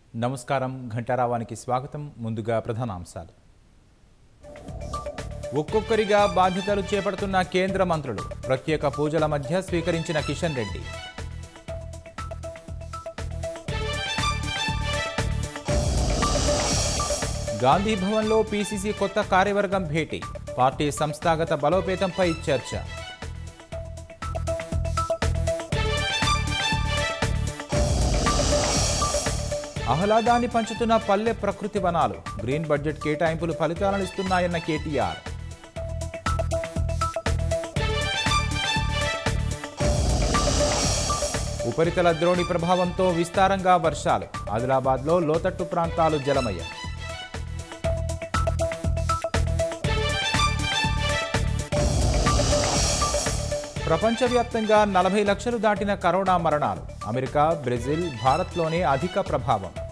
నమస్కారం ఘంటారావానికి స్వాగతం ముందుగా ప్రధానాంశాలు ఒక్కొక్కరిగా బాధ్యతలు చేపడుతున్న కేంద్ర మంత్రులు ప్రత్యేక పూజల మధ్య స్వీకరించిన కిషన్ రెడ్డి గాంధీ భవన్లో పీసీసీ కొత్త కార్యవర్గం భేటీ పార్టీ సంస్థాగత బలోపేతంపై చర్చ ఆహ్లాదాన్ని పంచుతున్న పల్లె ప్రకృతి వనాలు గ్రీన్ బడ్జెట్ కేటాయింపులు ఫలితాలను ఇస్తున్నాయన్న కేటీఆర్ ఉపరితల ద్రోణి ప్రభావంతో విస్తారంగా వర్షాలు ఆదిలాబాద్లో లోతట్టు ప్రాంతాలు జలమయ్యాయి ప్రపంచవ్యాప్తంగా నలభై లక్షలు దాటిన కరోనా మరణాలు అమెరికా బ్రెజిల్ భారత్లోనే అధిక ప్రభావం